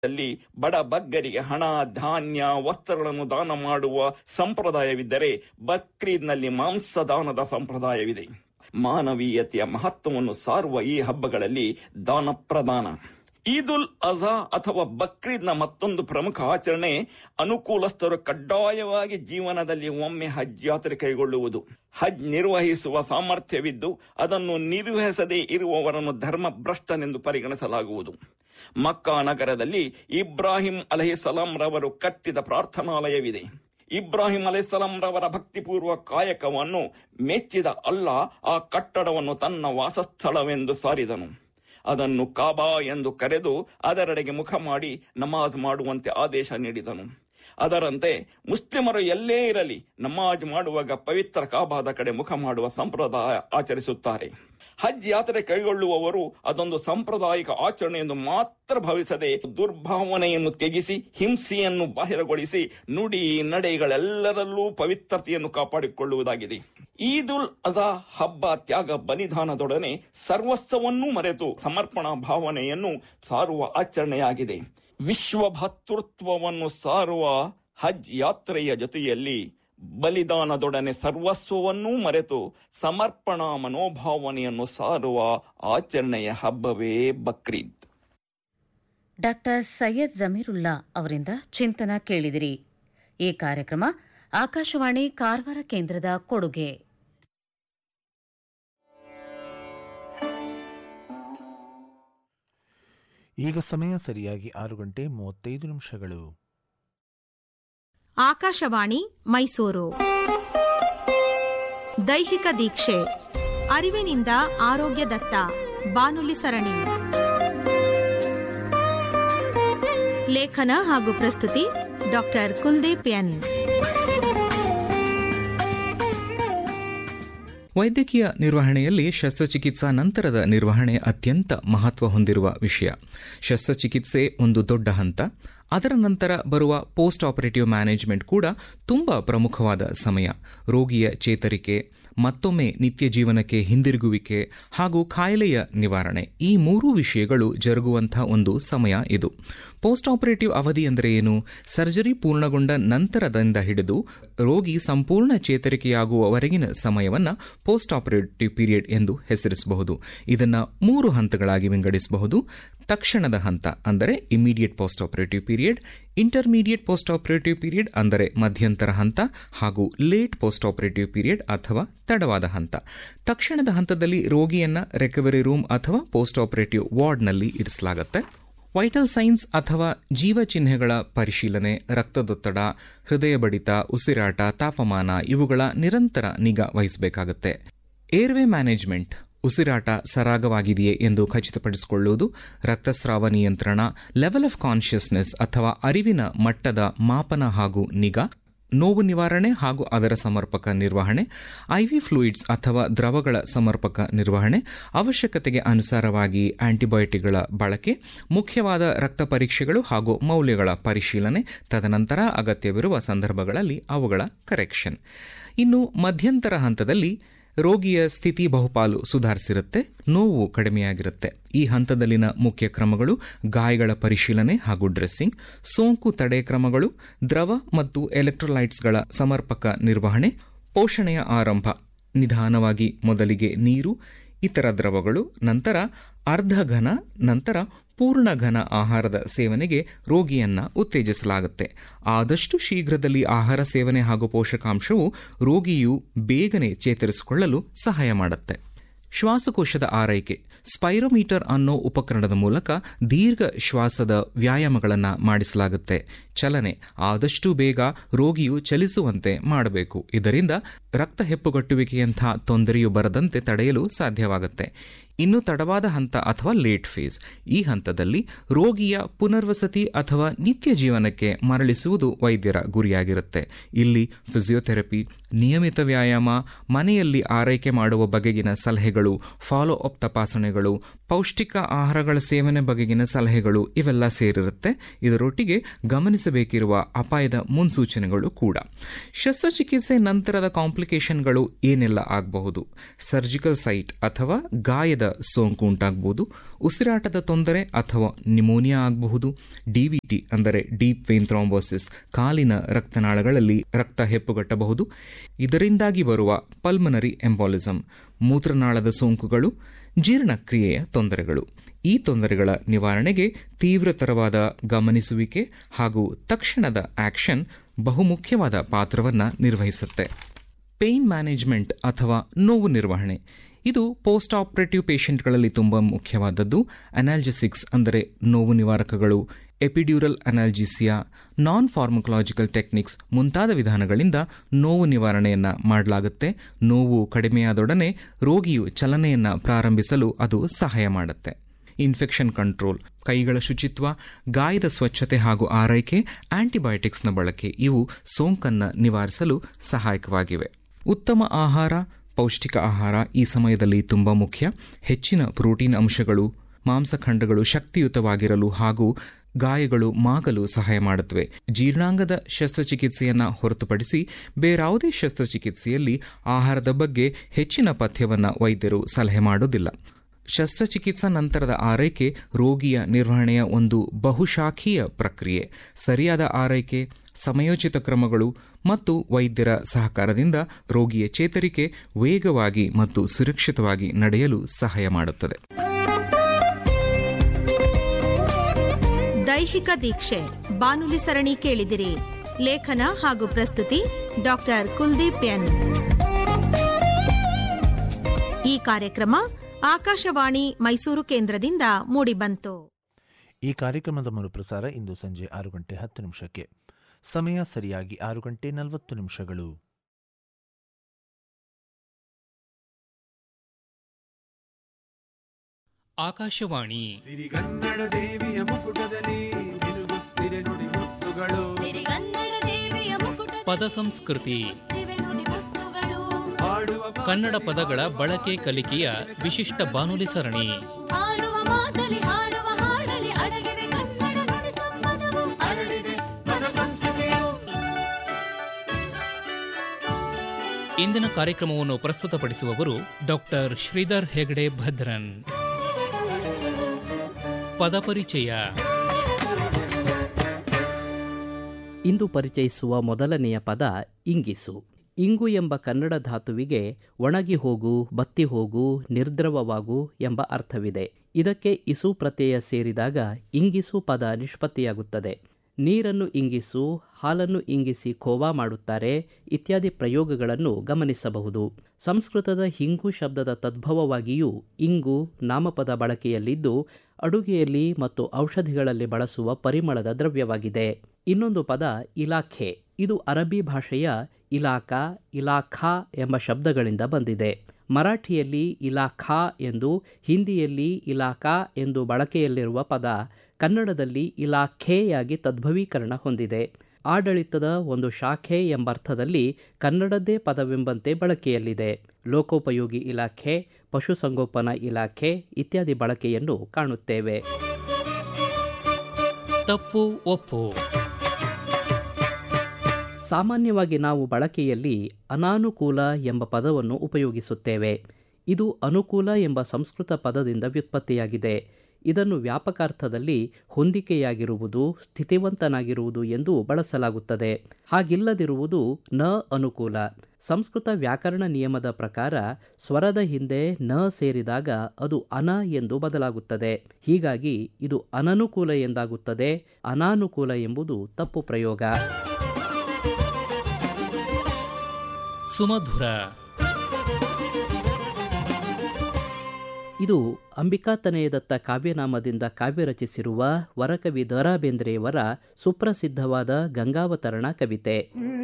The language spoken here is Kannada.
ಲ್ಲಿ ಬಡ ಬಗ್ಗರಿಗೆ ಹಣ ಧಾನ್ಯ ವಸ್ತ್ರಗಳನ್ನು ದಾನ ಮಾಡುವ ಸಂಪ್ರದಾಯವಿದ್ದರೆ ಬಕ್ರೀದ್ನಲ್ಲಿ ಮಾಂಸ ದಾನದ ಸಂಪ್ರದಾಯವಿದೆ ಮಾನವೀಯತೆಯ ಮಹತ್ವವನ್ನು ಸಾರುವ ಈ ಹಬ್ಬಗಳಲ್ಲಿ ದಾನ ಪ್ರದಾನ ಈದುಲ್ ಅಜಾ ಅಥವಾ ಬಕ್ರೀದ್ನ ಮತ್ತೊಂದು ಪ್ರಮುಖ ಆಚರಣೆ ಅನುಕೂಲಸ್ಥರು ಕಡ್ಡಾಯವಾಗಿ ಜೀವನದಲ್ಲಿ ಒಮ್ಮೆ ಹಜ್ ಯಾತ್ರೆ ಕೈಗೊಳ್ಳುವುದು ಹಜ್ ನಿರ್ವಹಿಸುವ ಸಾಮರ್ಥ್ಯವಿದ್ದು ಅದನ್ನು ನಿರ್ವಹಿಸದೇ ಇರುವವರನ್ನು ಧರ್ಮಭ್ರಷ್ಟನೆಂದು ಪರಿಗಣಿಸಲಾಗುವುದು ಮಕ್ಕಾ ನಗರದಲ್ಲಿ ಇಬ್ರಾಹಿಂ ಅಲಹಿಸಲಾಂ ರವರು ಕಟ್ಟಿದ ಪ್ರಾರ್ಥನಾಲಯವಿದೆ ಇಬ್ರಾಹಿಂ ಅಲೈಹಿಸ್ಸಲಾಂ ರವರ ಭಕ್ತಿಪೂರ್ವ ಕಾಯಕವನ್ನು ಮೆಚ್ಚಿದ ಅಲ್ಲ ಆ ಕಟ್ಟಡವನ್ನು ತನ್ನ ವಾಸಸ್ಥಳವೆಂದು ಸಾರಿದನು ಅದನ್ನು ಕಾಬಾ ಎಂದು ಕರೆದು ಅದರೆಡೆಗೆ ಮುಖ ಮಾಡಿ ನಮಾಜ್ ಮಾಡುವಂತೆ ಆದೇಶ ನೀಡಿದನು ಅದರಂತೆ ಮುಸ್ಲಿಮರು ಎಲ್ಲೇ ಇರಲಿ ನಮಾಜ್ ಮಾಡುವಾಗ ಪವಿತ್ರ ಕಾಬಾದ ಕಡೆ ಮುಖ ಮಾಡುವ ಸಂಪ್ರದಾಯ ಆಚರಿಸುತ್ತಾರೆ ಹಜ್ ಯಾತ್ರೆ ಕೈಗೊಳ್ಳುವವರು ಅದೊಂದು ಸಾಂಪ್ರದಾಯಿಕ ಆಚರಣೆ ಎಂದು ಮಾತ್ರ ಭಾವಿಸದೆ ದುರ್ಭಾವನೆಯನ್ನು ತ್ಯಜಿಸಿ ಹಿಂಸೆಯನ್ನು ಬಾಹಿರಗೊಳಿಸಿ ನುಡಿ ನಡೆಗಳೆಲ್ಲರಲ್ಲೂ ಪವಿತ್ರತೆಯನ್ನು ಕಾಪಾಡಿಕೊಳ್ಳುವುದಾಗಿದೆ ಈದುಲ್ ಅಜಾ ಹಬ್ಬ ತ್ಯಾಗ ಬಲಿದಾನದೊಡನೆ ಸರ್ವಸ್ವವನ್ನೂ ಮರೆತು ಸಮರ್ಪಣಾ ಭಾವನೆಯನ್ನು ಸಾರುವ ಆಚರಣೆಯಾಗಿದೆ ವಿಶ್ವ ಭರ್ತೃತ್ವವನ್ನು ಸಾರುವ ಹಜ್ ಯಾತ್ರೆಯ ಜೊತೆಯಲ್ಲಿ ಬಲಿದಾನದೊಡನೆ ಸರ್ವಸ್ವವನ್ನೂ ಮರೆತು ಸಮರ್ಪಣಾ ಮನೋಭಾವನೆಯನ್ನು ಸಾರುವ ಆಚರಣೆಯ ಹಬ್ಬವೇ ಬಕ್ರೀದ್ ಡಾಕ್ಟರ್ ಸೈಯದ್ ಜಮೀರುಲ್ಲಾ ಅವರಿಂದ ಚಿಂತನ ಕೇಳಿದಿರಿ ಈ ಕಾರ್ಯಕ್ರಮ ಆಕಾಶವಾಣಿ ಕಾರವಾರ ಕೇಂದ್ರದ ಕೊಡುಗೆ ಈಗ ಸಮಯ ಸರಿಯಾಗಿ ಆರು ಗಂಟೆ ಮೂವತ್ತೈದು ನಿಮಿಷಗಳು ಆಕಾಶವಾಣಿ ಮೈಸೂರು ದೈಹಿಕ ದೀಕ್ಷೆ ಅರಿವಿನಿಂದ ಆರೋಗ್ಯದತ್ತ ಬಾನುಲಿ ಸರಣಿ ಲೇಖನ ಹಾಗೂ ಪ್ರಸ್ತುತಿ ಡಾಕ್ಟರ್ ಕುಲ್ದೀಪ್ ಎನ್ ವೈದ್ಯಕೀಯ ನಿರ್ವಹಣೆಯಲ್ಲಿ ಶಸ್ತ್ರಚಿಕಿತ್ಸಾ ನಂತರದ ನಿರ್ವಹಣೆ ಅತ್ಯಂತ ಮಹತ್ವ ಹೊಂದಿರುವ ವಿಷಯ ಶಸ್ತ್ರಚಿಕಿತ್ಸೆ ಒಂದು ದೊಡ್ಡ ಹಂತ ಅದರ ನಂತರ ಬರುವ ಪೋಸ್ಟ್ ಆಪರೇಟಿವ್ ಮ್ಯಾನೇಜ್ಮೆಂಟ್ ಕೂಡ ತುಂಬಾ ಪ್ರಮುಖವಾದ ಸಮಯ ರೋಗಿಯ ಚೇತರಿಕೆ ಮತ್ತೊಮ್ಮೆ ನಿತ್ಯ ಜೀವನಕ್ಕೆ ಹಿಂದಿರುಗುವಿಕೆ ಹಾಗೂ ಕಾಯಿಲೆಯ ನಿವಾರಣೆ ಈ ಮೂರೂ ವಿಷಯಗಳು ಜರುಗುವಂತಹ ಒಂದು ಸಮಯ ಇದು ಪೋಸ್ಟ್ ಆಪರೇಟಿವ್ ಅವಧಿ ಅಂದರೆ ಏನು ಸರ್ಜರಿ ಪೂರ್ಣಗೊಂಡ ನಂತರದಿಂದ ಹಿಡಿದು ರೋಗಿ ಸಂಪೂರ್ಣ ಚೇತರಿಕೆಯಾಗುವವರೆಗಿನ ಸಮಯವನ್ನು ಪೋಸ್ಟ್ ಆಪರೇಟಿವ್ ಪೀರಿಯಡ್ ಎಂದು ಹೆಸರಿಸಬಹುದು ಇದನ್ನ ಮೂರು ಹಂತಗಳಾಗಿ ವಿಂಗಡಿಸಬಹುದು ತಕ್ಷಣದ ಹಂತ ಅಂದರೆ immediate post operative period intermediate post operative period ಅಂದರೆ ಮಧ್ಯಂತರ ಹಂತ ಹಾಗೂ ಲೇಟ್ ಪೋಸ್ಟ್ ಆಪರೇಟಿವ್ ಪೀರಿಯಡ್ ಅಥವಾ ತಡವಾದ ಹಂತ ತಕ್ಷಣದ ಹಂತದಲ್ಲಿ ರೋಗಿಯನ್ನ ರಿಕವರಿ ರೂಮ್ ಅಥವಾ ಪೋಸ್ಟ್ ಆಪರೇಟಿವ್ ವಾರ್ಡ್ನಲ್ಲಿ ಇರಿಸಲಾಗುತ್ತೆ ವೈಟಲ್ ಸೈನ್ಸ್ ಅಥವಾ ಜೀವ ಚಿಹ್ನೆಗಳ ಪರಿಶೀಲನೆ ರಕ್ತದೊತ್ತಡ ಹೃದಯ ಬಡಿತ ಉಸಿರಾಟ ತಾಪಮಾನ ಇವುಗಳ ನಿರಂತರ ನಿಗಾ ವಹಿಸಬೇಕಾಗುತ್ತೆ ಏರ್ವೇ ಮ್ಯಾನೇಜ್ಮೆಂಟ್ ಉಸಿರಾಟ ಸರಾಗವಾಗಿದೆಯೇ ಎಂದು ಖಚಿತಪಡಿಸಿಕೊಳ್ಳುವುದು ರಕ್ತಸ್ರಾವ ನಿಯಂತ್ರಣ ಲೆವೆಲ್ ಆಫ್ ಕಾನ್ಷಿಯಸ್ನೆಸ್ ಅಥವಾ ಅರಿವಿನ ಮಟ್ಟದ ಮಾಪನ ಹಾಗೂ ನಿಗಾ ನೋವು ನಿವಾರಣೆ ಹಾಗೂ ಅದರ ಸಮರ್ಪಕ ನಿರ್ವಹಣೆ ಐವಿ ಫ್ಲೂಯಿಡ್ಸ್ ಅಥವಾ ದ್ರವಗಳ ಸಮರ್ಪಕ ನಿರ್ವಹಣೆ ಅವಶ್ಯಕತೆಗೆ ಅನುಸಾರವಾಗಿ ಆಂಟಿಬಯೋಟಿಕ್ಗಳ ಬಳಕೆ ಮುಖ್ಯವಾದ ರಕ್ತ ಪರೀಕ್ಷೆಗಳು ಹಾಗೂ ಮೌಲ್ಯಗಳ ಪರಿಶೀಲನೆ ತದನಂತರ ಅಗತ್ಯವಿರುವ ಸಂದರ್ಭಗಳಲ್ಲಿ ಅವುಗಳ ಕರೆಕ್ಷನ್ ಇನ್ನು ಮಧ್ಯಂತರ ಹಂತದಲ್ಲಿ ರೋಗಿಯ ಸ್ಥಿತಿ ಬಹುಪಾಲು ಸುಧಾರಿಸಿರುತ್ತೆ ನೋವು ಕಡಿಮೆಯಾಗಿರುತ್ತೆ ಈ ಹಂತದಲ್ಲಿನ ಮುಖ್ಯ ಕ್ರಮಗಳು ಗಾಯಗಳ ಪರಿಶೀಲನೆ ಹಾಗೂ ಡ್ರೆಸ್ಸಿಂಗ್ ಸೋಂಕು ತಡೆ ಕ್ರಮಗಳು ದ್ರವ ಮತ್ತು ಎಲೆಕ್ಟ್ರೋಲೈಟ್ಸ್ಗಳ ಸಮರ್ಪಕ ನಿರ್ವಹಣೆ ಪೋಷಣೆಯ ಆರಂಭ ನಿಧಾನವಾಗಿ ಮೊದಲಿಗೆ ನೀರು ಇತರ ದ್ರವಗಳು ನಂತರ ಅರ್ಧ ಘನ ನಂತರ ಪೂರ್ಣ ಘನ ಆಹಾರದ ಸೇವನೆಗೆ ರೋಗಿಯನ್ನ ಉತ್ತೇಜಿಸಲಾಗುತ್ತೆ ಆದಷ್ಟು ಶೀಘ್ರದಲ್ಲಿ ಆಹಾರ ಸೇವನೆ ಹಾಗೂ ಪೋಷಕಾಂಶವು ರೋಗಿಯು ಬೇಗನೆ ಚೇತರಿಸಿಕೊಳ್ಳಲು ಸಹಾಯ ಮಾಡುತ್ತೆ ಶ್ವಾಸಕೋಶದ ಆರೈಕೆ ಸ್ಪೈರೋಮೀಟರ್ ಅನ್ನೋ ಉಪಕರಣದ ಮೂಲಕ ದೀರ್ಘ ಶ್ವಾಸದ ವ್ಯಾಯಾಮಗಳನ್ನು ಮಾಡಿಸಲಾಗುತ್ತೆ ಚಲನೆ ಆದಷ್ಟು ಬೇಗ ರೋಗಿಯು ಚಲಿಸುವಂತೆ ಮಾಡಬೇಕು ಇದರಿಂದ ರಕ್ತ ಹೆಪ್ಪುಗಟ್ಟುವಿಕೆಯಂಥ ತೊಂದರೆಯು ಬರದಂತೆ ತಡೆಯಲು ಸಾಧ್ಯವಾಗುತ್ತೆ ಇನ್ನು ತಡವಾದ ಹಂತ ಅಥವಾ ಲೇಟ್ ಫೇಸ್ ಈ ಹಂತದಲ್ಲಿ ರೋಗಿಯ ಪುನರ್ವಸತಿ ಅಥವಾ ನಿತ್ಯ ಜೀವನಕ್ಕೆ ಮರಳಿಸುವುದು ವೈದ್ಯರ ಗುರಿಯಾಗಿರುತ್ತೆ ಇಲ್ಲಿ ಫಿಸಿಯೋಥೆರಪಿ ನಿಯಮಿತ ವ್ಯಾಯಾಮ ಮನೆಯಲ್ಲಿ ಆರೈಕೆ ಮಾಡುವ ಬಗೆಗಿನ ಸಲಹೆಗಳು ಫಾಲೋ ಅಪ್ ತಪಾಸಣೆಗಳು ಪೌಷ್ಟಿಕ ಆಹಾರಗಳ ಸೇವನೆ ಬಗೆಗಿನ ಸಲಹೆಗಳು ಇವೆಲ್ಲ ಸೇರಿರುತ್ತೆ ಇದರೊಟ್ಟಿಗೆ ಗಮನಿಸಬೇಕಿರುವ ಅಪಾಯದ ಮುನ್ಸೂಚನೆಗಳು ಕೂಡ ಶಸ್ತ್ರಚಿಕಿತ್ಸೆ ನಂತರದ ಕಾಂಪ್ಲಿಕೇಶನ್ಗಳು ಏನೆಲ್ಲ ಆಗಬಹುದು ಸರ್ಜಿಕಲ್ ಸೈಟ್ ಅಥವಾ ಗಾಯದ ಸೋಂಕು ಉಂಟಾಗಬಹುದು ಉಸಿರಾಟದ ತೊಂದರೆ ಅಥವಾ ನಿಮೋನಿಯಾ ಆಗಬಹುದು ಡಿವಿಟಿ ಅಂದರೆ ಡೀಪ್ ವೇನ್ ಥ್ರಾಂಬೋಸಿಸ್ ಕಾಲಿನ ರಕ್ತನಾಳಗಳಲ್ಲಿ ರಕ್ತ ಹೆಪ್ಪುಗಟ್ಟಬಹುದು ಇದರಿಂದಾಗಿ ಬರುವ ಪಲ್ಮನರಿ ಎಂಬಾಲಿಸಮ್ ಮೂತ್ರನಾಳದ ಸೋಂಕುಗಳು ಜೀರ್ಣಕ್ರಿಯೆಯ ತೊಂದರೆಗಳು ಈ ತೊಂದರೆಗಳ ನಿವಾರಣೆಗೆ ತೀವ್ರತರವಾದ ಗಮನಿಸುವಿಕೆ ಹಾಗೂ ತಕ್ಷಣದ ಆಕ್ಷನ್ ಬಹುಮುಖ್ಯವಾದ ಪಾತ್ರವನ್ನು ನಿರ್ವಹಿಸುತ್ತೆ ಪೇಯ್ನ್ ಮ್ಯಾನೇಜ್ಮೆಂಟ್ ಅಥವಾ ನೋವು ನಿರ್ವಹಣೆ ಇದು ಪೋಸ್ಟ್ ಆಪರೇಟಿವ್ ಪೇಷಂಟ್ಗಳಲ್ಲಿ ತುಂಬ ಮುಖ್ಯವಾದದ್ದು ಅನಾಲ್ಜೆಸಿಕ್ಸ್ ಅಂದರೆ ನೋವು ನಿವಾರಕಗಳು epidural analgesia non pharmacological techniques ಮುಂತಾದ ವಿಧಾನಗಳಿಂದ ನೋವು ನಿವಾರಣೆಯನ್ನ ಮಾಡಲಾಗುತ್ತೆ ನೋವು ಕಡಿಮೆಯಾದೊಡನೆ ರೋಗಿಯು ಚಲನೆಯನ್ನ ಪ್ರಾರಂಭಿಸಲು ಅದು ಸಹಾಯ ಮಾಡುತ್ತೆ ಇನ್ಫೆಕ್ಷನ್ ಕಂಟ್ರೋಲ್ ಕೈಗಳ ಶುಚಿತ್ವ ಗಾಯದ ಸ್ವಚ್ಛತೆ ಹಾಗೂ ಆರೈಕೆ ಆಂಟಿಬಯೋಟಿಕ್ಸ್ನ ಬಳಕೆ ಇವು ಸೋಂಕನ್ನು ನಿವಾರಿಸಲು ಸಹಾಯಕವಾಗಿವೆ ಉತ್ತಮ ಆಹಾರ ಪೌಷ್ಟಿಕ ಆಹಾರ ಈ ಸಮಯದಲ್ಲಿ ತುಂಬಾ ಮುಖ್ಯ ಹೆಚ್ಚಿನ ಪ್ರೋಟೀನ್ ಅಂಶಗಳು ಮಾಂಸಖಂಡಗಳು ಶಕ್ತಿಯುತವಾಗಿರಲು ಹಾಗೂ ಗಾಯಗಳು ಮಾಗಲು ಸಹಾಯ ಮಾಡುತ್ತವೆ ಜೀರ್ಣಾಂಗದ ಶಸ್ತ್ರಚಿಕಿತ್ಸೆಯನ್ನ ಹೊರತುಪಡಿಸಿ ಬೇರಾವುದೇ ಶಸ್ತ್ರಚಿಕಿತ್ಸೆಯಲ್ಲಿ ಆಹಾರದ ಬಗ್ಗೆ ಹೆಚ್ಚಿನ ಪಥ್ಯವನ್ನ ವೈದ್ಯರು ಸಲಹೆ ಮಾಡೋದಿಲ್ಲ ಶಸ್ತ್ರಚಿಕಿತ್ಸಾ ನಂತರದ ಆರೈಕೆ ರೋಗಿಯ ನಿರ್ವಹಣೆಯ ಒಂದು ಬಹುಶಾಖೀಯ ಪ್ರಕ್ರಿಯೆ ಸರಿಯಾದ ಆರೈಕೆ ಸಮಯೋಚಿತ ಕ್ರಮಗಳು ಮತ್ತು ವೈದ್ಯರ ಸಹಕಾರದಿಂದ ರೋಗಿಯ ಚೇತರಿಕೆ ವೇಗವಾಗಿ ಮತ್ತು ಸುರಕ್ಷಿತವಾಗಿ ನಡೆಯಲು ಸಹಾಯ ಮಾಡುತ್ತದೆ ದೈಹಿಕ ದೀಕ್ಷೆ ಬಾನುಲಿ ಸರಣಿ ಕೇಳಿದಿರಿ ಲೇಖನ ಹಾಗೂ ಪ್ರಸ್ತುತಿ ಡಾಕ್ಟರ್ ಕುಲ್ದೀಪ್ ಎನ್ ಈ ಕಾರ್ಯಕ್ರಮ ಆಕಾಶವಾಣಿ ಮೈಸೂರು ಕೇಂದ್ರದಿಂದ ಮೂಡಿಬಂತು ಈ ಕಾರ್ಯಕ್ರಮದ ಮರುಪ್ರಸಾರ ಇಂದು ಸಂಜೆ ಆರು ಗಂಟೆ ಹತ್ತು ನಿಮಿಷಕ್ಕೆ ಸಮಯ ಸರಿಯಾಗಿ ಆರು ಗಂಟೆ ನಲವತ್ತು ನಿಮಿಷಗಳು ಆಕಾಶವಾಣಿ ಸಿರಿಗನ್ನಡ ದೇವಿಯ ಮುಕುಟದಲ್ಲಿ ನಿಲುಗುತ್ತಿರೆ ನುಡಿ ಮುತ್ತುಗಳು ಸಿರಿಗನ್ನಡ ದೇವಿಯ ಮುಕುಟ ಪದ ಸಂಸ್ಕೃತಿ ದಿವೆ ನುಡಿ ಮುತ್ತುಗಳು ಹಾಡುವ ಕನ್ನಡ ಪದಗಳ ಬಳಕೆ ಕಲಿಕೆಯ ವಿಶಿಷ್ಟ ಬಾನುಲಿ ಸರಣಿ ಹಾಡುವ ಮಾತಲಿ ಹಾಡುವ ಹಾಡಲಿ ಅಡಗಿವೆ ಕನ್ನಡ ನುಡಿ ಸಂಪದವು ಅರಳಿದೆ ಪದ ಸಂಸ್ಕೃತಿಯು ಇಂದಿನ ಕಾರ್ಯಕ್ರಮವನ್ನು ಪ್ರಸ್ತುತಪಡಿಸುವವರು ಡಾಕ್ಟರ್ ಶ್ರೀಧರ್ ಹೆಗಡೆ ಭದ್ರನ್ ಪದಪರಿಚಯ ಇಂದು ಪರಿಚಯಿಸುವ ಮೊದಲನೆಯ ಪದ ಇಂಗಿಸು ಇಂಗು ಎಂಬ ಕನ್ನಡ ಧಾತುವಿಗೆ ಒಣಗಿ ಹೋಗು ಬತ್ತಿ ಹೋಗು ನಿರ್ದ್ರವವಾಗು ಎಂಬ ಅರ್ಥವಿದೆ ಇದಕ್ಕೆ ಇಸು ಪ್ರತ್ಯಯ ಸೇರಿದಾಗ ಇಂಗಿಸು ಪದ ನಿಷ್ಪತ್ತಿಯಾಗುತ್ತದೆ ನೀರನ್ನು ಇಂಗಿಸು ಹಾಲನ್ನು ಇಂಗಿಸಿ ಖೋವಾ ಮಾಡುತ್ತಾರೆ ಇತ್ಯಾದಿ ಪ್ರಯೋಗಗಳನ್ನು ಗಮನಿಸಬಹುದು ಸಂಸ್ಕೃತದ ಹಿಂಗು ಶಬ್ದದ ತದ್ಭವವಾಗಿಯೂ ಇಂಗು ನಾಮಪದ ಬಳಕೆಯಲ್ಲಿದ್ದು ಅಡುಗೆಯಲ್ಲಿ ಮತ್ತು ಔಷಧಿಗಳಲ್ಲಿ ಬಳಸುವ ಪರಿಮಳದ ದ್ರವ್ಯವಾಗಿದೆ ಇನ್ನೊಂದು ಪದ ಇಲಾಖೆ ಇದು ಅರಬ್ಬಿ ಭಾಷೆಯ ಇಲಾಖಾ ಇಲಾಖಾ ಎಂಬ ಶಬ್ದಗಳಿಂದ ಬಂದಿದೆ ಮರಾಠಿಯಲ್ಲಿ ಇಲಾಖಾ ಎಂದು ಹಿಂದಿಯಲ್ಲಿ ಇಲಾಖಾ ಎಂದು ಬಳಕೆಯಲ್ಲಿರುವ ಪದ ಕನ್ನಡದಲ್ಲಿ ಇಲಾಖೆಯಾಗಿ ತದ್ಭವೀಕರಣ ಹೊಂದಿದೆ ಆಡಳಿತದ ಒಂದು ಶಾಖೆ ಎಂಬರ್ಥದಲ್ಲಿ ಕನ್ನಡದ್ದೇ ಪದವೆಂಬಂತೆ ಬಳಕೆಯಲ್ಲಿದೆ ಲೋಕೋಪಯೋಗಿ ಇಲಾಖೆ ಪಶುಸಂಗೋಪನಾ ಇಲಾಖೆ ಇತ್ಯಾದಿ ಬಳಕೆಯನ್ನು ಕಾಣುತ್ತೇವೆ ತಪ್ಪು ಒಪ್ಪು ಸಾಮಾನ್ಯವಾಗಿ ನಾವು ಬಳಕೆಯಲ್ಲಿ ಅನಾನುಕೂಲ ಎಂಬ ಪದವನ್ನು ಉಪಯೋಗಿಸುತ್ತೇವೆ ಇದು ಅನುಕೂಲ ಎಂಬ ಸಂಸ್ಕೃತ ಪದದಿಂದ ವ್ಯುತ್ಪತ್ತಿಯಾಗಿದೆ ಇದನ್ನು ವ್ಯಾಪಕಾರ್ಥದಲ್ಲಿ ಹೊಂದಿಕೆಯಾಗಿರುವುದು ಸ್ಥಿತಿವಂತನಾಗಿರುವುದು ಎಂದು ಬಳಸಲಾಗುತ್ತದೆ ಹಾಗಿಲ್ಲದಿರುವುದು ನ ಅನುಕೂಲ ಸಂಸ್ಕೃತ ವ್ಯಾಕರಣ ನಿಯಮದ ಪ್ರಕಾರ ಸ್ವರದ ಹಿಂದೆ ನ ಸೇರಿದಾಗ ಅದು ಅನ ಎಂದು ಬದಲಾಗುತ್ತದೆ ಹೀಗಾಗಿ ಇದು ಅನನುಕೂಲ ಎಂದಾಗುತ್ತದೆ ಅನಾನುಕೂಲ ಎಂಬುದು ತಪ್ಪು ಪ್ರಯೋಗ ಸುಮಧುರ ಇದು ಅಂಬಿಕಾತನಯದತ್ತ ಕಾವ್ಯನಾಮದಿಂದ ಕಾವ್ಯ ರಚಿಸಿರುವ ವರಕವಿ ದ ರಾ ಬೇಂದ್ರೆಯವರ ಸುಪ್ರಸಿದ್ಧವಾದ ಗಂಗಾವತರಣ ಕವಿತೆ